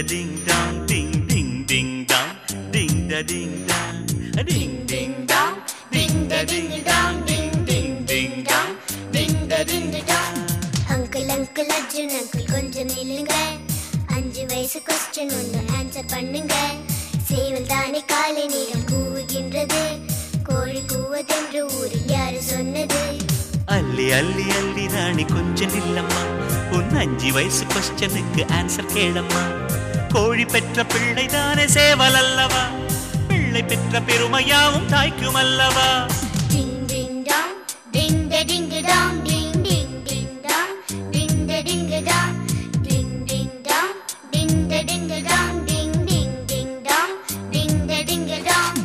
ding dong, ding ding ding dong, ding da ding dong, ding ding dong, ding da ding dong, ding ding ding dong, ding da ding dong. Uncle uncle Arjun uncle கொஞ்சம் நில்லுங்க அஞ்சு வயசு question ஒன்று answer பண்ணுங்க சேவல் தானே காலை நேரம் கூவுகின்றது கோழி கூவதென்று ஊரில் யாரு சொன்னது அள்ளி அள்ளி அள்ளி ராணி கொஞ்சம் இல்லம்மா உன் அஞ்சு வயசு கொஸ்டனுக்கு ஆன்சர் கேளம்மா கோழி பெற்ற பிள்ளை தானே சேவல் அல்லவா பிள்ளை பெற்ற பெருமையாவும் தாய்க்கும் அல்லவா டிங் டிங் டாங் டிங் ட டிங் டாங் டிங் டிங் டிங் டாங் டிங் ட டிங் டாங் டிங் டிங் டாங் டிங் ட டிங் டாங் டிங் டிங் டிங் டாங் டிங் ட டிங் டாங்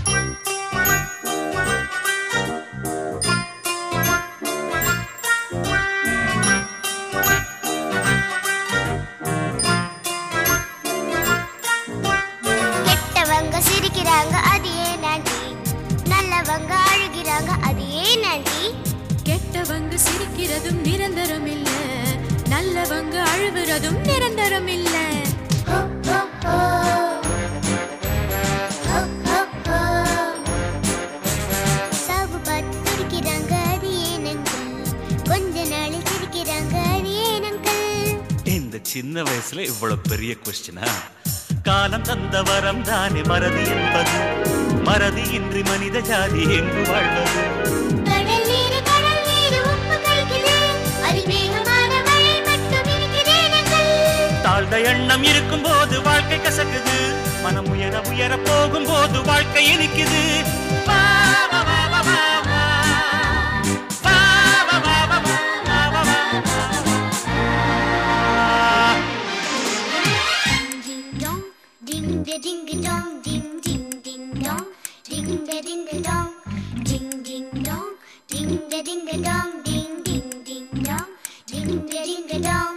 கெட்டவங்க சிரிக்கிறாங்க அது ஏன் ஆண்டி நல்லவங்க அழுகிறாங்க அது ஏன் ஆண்டி கெட்டவங்க சிரிக்கிறதும் நிரந்தரம் இல்ல நல்லவங்க அழுவுறதும் நிரந்தரம் இல்ல ஹோ, ஹோ, ஹோ. ஹோ, ஹோ, ஹோ. சாவு பார்த்து துடிக்கிறாங்க அது ஏன் அங்கிள் கொஞ்ச நாளில் சிரிக்கிறாங்க அது ஏன் அங்கிள் இந்த சின்ன வயசுல இவ்வளவு பெரிய கொஸ்டினா காலம் தந்த வரம் தானே மறதி என்பது மறதி இன்றி மனித ஜாதி எங்கு வாழ்வது கடல் நீர் கடல் நீர் உப்பு கலக்குது அதில் மேகமான மழை மட்டும் இருக்கிறேன் அங்கிள் தாழ்ந்த எண்ணம் இருக்கும் போது வாழ்க்கை கசக்குது மனம் உயர உயர போகும் போது வாழ்க்கை இனிக்குது வா, வா, வா, வா, வா, வா. வா, வா, வா, வா, வா, வா, வா, வா. Ding dong, ding da ding dong, ding ding ding dong, ding da ding dong, ding ding dong, ding da ding dong, ding ding ding dong, ding da ding dong.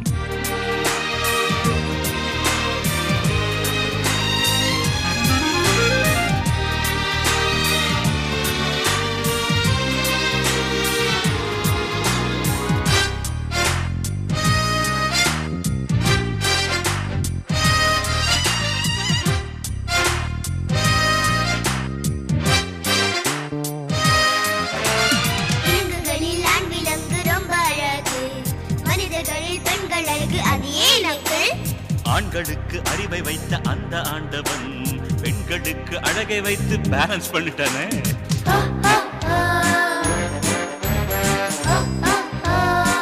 விலங்குகளில் ஆண் விலங்கு ரொம்ப அழகு மனிதர்களில் பெண்கள் அழகு அது ஏன் அங்கிள் ஆண்களுக்கு அறிவை வைத்த அந்த ஆண்டவன் பெண்களுக்கு அழகை வைத்து பேலன்ஸ் பண்ணிட்டானே ஹோ, ஹோ, ஹோ. ஹோ, ஹோ, ஹோ.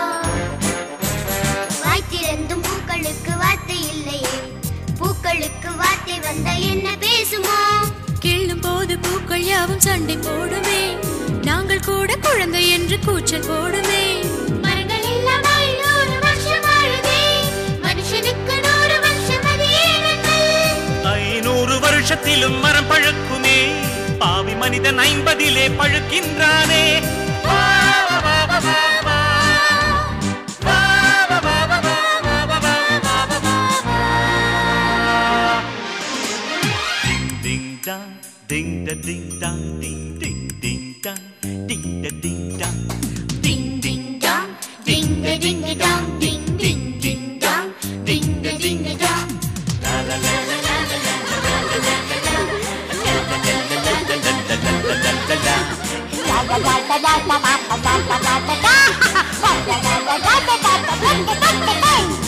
வாய் திறந்தும் பூக்களுக்கு வார்த்தை இல்லையே பூக்களுக்கு வார்த்தை வந்த என்ன பேசுமோ கிள்ளும் போது பூக்கள் யாவும் சண்டை போடுமே நாங்கள் கூட குழந்தை என்று கூச்சல் போடுமே மரங்கள் எல்லாம் நூறு வருஷம் வாழுதே மனுஷனுக்கு நூறு வருஷம் அது ஏன் அங்கிள்? ஐநூறு வருஷத்திலும் மரம் பழுக்குமே பாவி மனிதன் ஐம்பதிலே பழுக்கின்றானே வா, வா, வா, வா, வா, வா. வா, வா, வா, வா, வா, வா, வா, வா, வா, வா, வா, வா. Ding, ding, dong, ding, da, ding, dong, ding, ding, ding, dong, ding, da, ding, dong. Ding, ding, dong, ding, da, ding, dong, ding, ding, ding, dong, ding, da, ding, dong. La, la, la, la, la, la, la, la, la, la, la, la, la. La, la, la, la, la, la, la, la, la, la, la, la, la. Da da da da da da da da da da da da. Da da da da da da da da da da da.